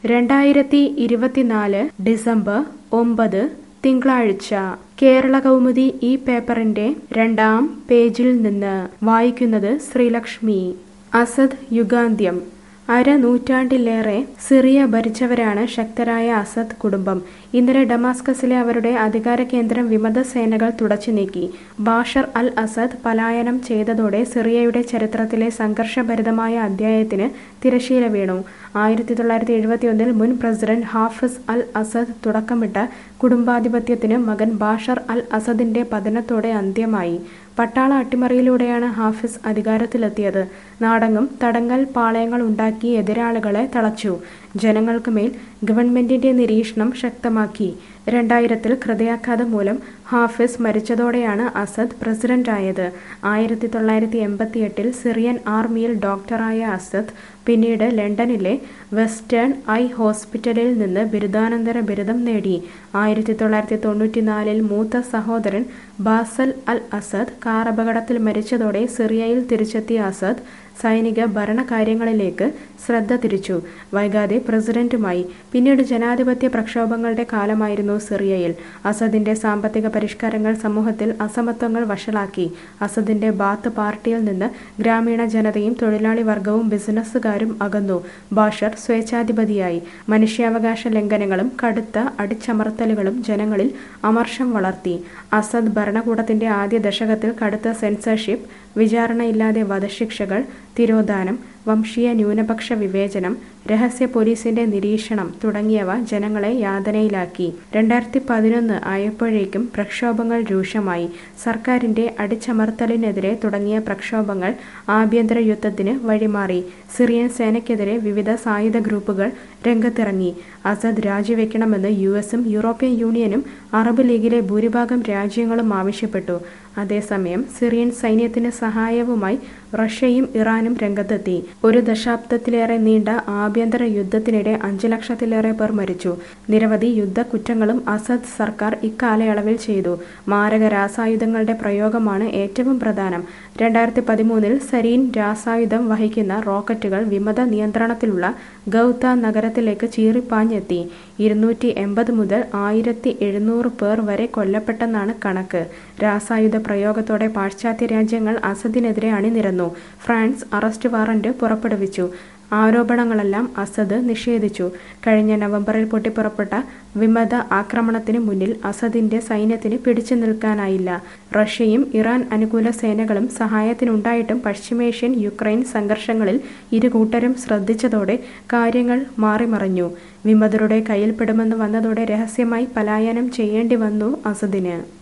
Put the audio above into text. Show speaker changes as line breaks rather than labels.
രണ്ടായിരത്തി ഇരുപത്തിനാല് ഡിസംബർ ഒമ്പത് തിങ്കളാഴ്ച കേരള കൗമുദി ഈ പേപ്പറിന്റെ രണ്ടാം പേജിൽ നിന്ന് വായിക്കുന്നത് ശ്രീലക്ഷ്മി അസദ് യുഗാന്ത്യം അരനൂറ്റാണ്ടിലേറെ സിറിയ ഭരിച്ചവരാണ് ശക്തരായ അസദ് കുടുംബം ഇന്നലെ ഡമാസ്കസിലെ അവരുടെ അധികാര കേന്ദ്രം വിമത സേനകൾ തുടച്ചു നീക്കി ബാഷർ അൽ അസദ് പലായനം ചെയ്തതോടെ സിറിയയുടെ ചരിത്രത്തിലെ സംഘർഷഭരിതമായ അധ്യായത്തിന് തിരശീല വീണു ആയിരത്തി തൊള്ളായിരത്തി എഴുപത്തിയൊന്നിൽ മുൻ പ്രസിഡന്റ് ഹാഫിസ് അൽ അസദ് തുടക്കമിട്ട കുടുംബാധിപത്യത്തിന് മകൻ ബാഷർ അൽ അസദിന്റെ പതനത്തോടെ അന്ത്യമായി പട്ടാള അട്ടിമറിയിലൂടെയാണ് ഹാഫിസ് അധികാരത്തിലെത്തിയത് നാടങ്ങും തടങ്കൽ പാളയങ്ങൾ ഉണ്ടാക്കി എതിരാളികളെ തളച്ചു ജനങ്ങൾക്ക് മേൽ ഗവൺമെന്റിന്റെ നിരീക്ഷണം ശക്തമാക്കി രണ്ടായിരത്തിൽ ഹൃദയാഘാതം മൂലം ഹാഫിസ് മരിച്ചതോടെയാണ് അസദ് പ്രസിഡന്റായത് ആയിരത്തി തൊള്ളായിരത്തി എൺപത്തിയെട്ടിൽ സിറിയൻ ആർമിയിൽ ഡോക്ടറായ അസദ് പിന്നീട് ലണ്ടനിലെ വെസ്റ്റേൺ ഐ ഹോസ്പിറ്റലിൽ നിന്ന് ബിരുദാനന്തര ബിരുദം നേടി ആയിരത്തി തൊള്ളായിരത്തി തൊണ്ണൂറ്റിനാലിൽ മൂത്ത സഹോദരൻ ബാസൽ അൽ അസദ് കാർ അപകടത്തിൽ മരിച്ചതോടെ സിറിയയിൽ തിരിച്ചെത്തിയ അസദ് സൈനിക ഭരണകാര്യങ്ങളിലേക്ക് ശ്രദ്ധ തിരിച്ചു വൈകാതെ പ്രസിഡന്റുമായി പിന്നീട് ജനാധിപത്യ പ്രക്ഷോഭങ്ങളുടെ കാലമായിരുന്നു സിറിയയിൽ അസദിന്റെ സാമ്പത്തിക പരിഷ്കാരങ്ങൾ സമൂഹത്തിൽ അസമത്വങ്ങൾ വഷളാക്കി അസദിന്റെ ബാത്ത് പാർട്ടിയിൽ നിന്ന് ഗ്രാമീണ ജനതയും തൊഴിലാളി വർഗവും ബിസിനസ്സുകാരും അകന്നു ബാഷർ സ്വേച്ഛാധിപതിയായി മനുഷ്യാവകാശ ലംഘനങ്ങളും കടുത്ത അടിച്ചമർത്തലുകളും ജനങ്ങളിൽ അമർഷം വളർത്തി അസദ് ഭരണകൂടത്തിന്റെ ആദ്യ ദശകത്തിൽ കടുത്ത സെൻസർഷിപ്പ് വിചാരണയില്ലാതെ വധശിക്ഷകൾ തിരോധാനം വംശീയ ന്യൂനപക്ഷ വിവേചനം രഹസ്യ പോലീസിന്റെ നിരീക്ഷണം തുടങ്ങിയവ ജനങ്ങളെ യാതനയിലാക്കി രണ്ടായിരത്തി പതിനൊന്ന് ആയപ്പോഴേക്കും പ്രക്ഷോഭങ്ങൾ രൂക്ഷമായി സർക്കാരിന്റെ അടിച്ചമർത്തലിനെതിരെ തുടങ്ങിയ പ്രക്ഷോഭങ്ങൾ ആഭ്യന്തര യുദ്ധത്തിന് വഴിമാറി സിറിയൻ സേനയ്ക്കെതിരെ വിവിധ സായുധ ഗ്രൂപ്പുകൾ രംഗത്തിറങ്ങി അസദ് രാജിവെക്കണമെന്ന് യു എസും യൂറോപ്യൻ യൂണിയനും അറബ് ലീഗിലെ ഭൂരിഭാഗം രാജ്യങ്ങളും ആവശ്യപ്പെട്ടു അതേസമയം സിറിയൻ സൈന്യത്തിന് സഹായവുമായി റഷ്യയും ഇറാനും രംഗത്തെത്തി ഒരു ദശാബ്ദത്തിലേറെ നീണ്ട ആഭ്യന്തര യുദ്ധത്തിനിടെ അഞ്ചു ലക്ഷത്തിലേറെ പേർ മരിച്ചു നിരവധി യുദ്ധക്കുറ്റങ്ങളും അസദ് സർക്കാർ ഇക്കാലയളവിൽ ചെയ്തു മാരക രാസായുധങ്ങളുടെ പ്രയോഗമാണ് ഏറ്റവും പ്രധാനം രണ്ടായിരത്തി പതിമൂന്നിൽ സരീൻ രാസായുധം വഹിക്കുന്ന റോക്കറ്റുകൾ വിമത നിയന്ത്രണത്തിലുള്ള ഗൗത നഗരത്തിലേക്ക് ചീറിപ്പാഞ്ഞെത്തി ഇരുന്നൂറ്റി എൺപത് മുതൽ ആയിരത്തി എഴുന്നൂറ് പേർ വരെ കൊല്ലപ്പെട്ടെന്നാണ് കണക്ക് രാസായുധ പ്രയോഗത്തോടെ പാശ്ചാത്യ രാജ്യങ്ങൾ അസദിനെതിരെ അണിനിരന്നു ഫ്രാൻസ് അറസ്റ്റ് വാറന്റ് പുറപ്പെടുവിച്ചു ആരോപണങ്ങളെല്ലാം അസദ് നിഷേധിച്ചു കഴിഞ്ഞ നവംബറിൽ പൊട്ടിപ്പുറപ്പെട്ട വിമത ആക്രമണത്തിന് മുന്നിൽ അസദിന്റെ സൈന്യത്തിന് പിടിച്ചു നിൽക്കാനായില്ല റഷ്യയും ഇറാൻ അനുകൂല സേനകളും സഹായത്തിനുണ്ടായിട്ടും പശ്ചിമേഷ്യൻ യുക്രൈൻ സംഘർഷങ്ങളിൽ ഇരു കൂട്ടരും ശ്രദ്ധിച്ചതോടെ കാര്യങ്ങൾ മാറിമറിഞ്ഞു വിമതരുടെ കയ്യിൽപ്പെടുമെന്ന് വന്നതോടെ രഹസ്യമായി പലായനം ചെയ്യേണ്ടി വന്നു അസദിന്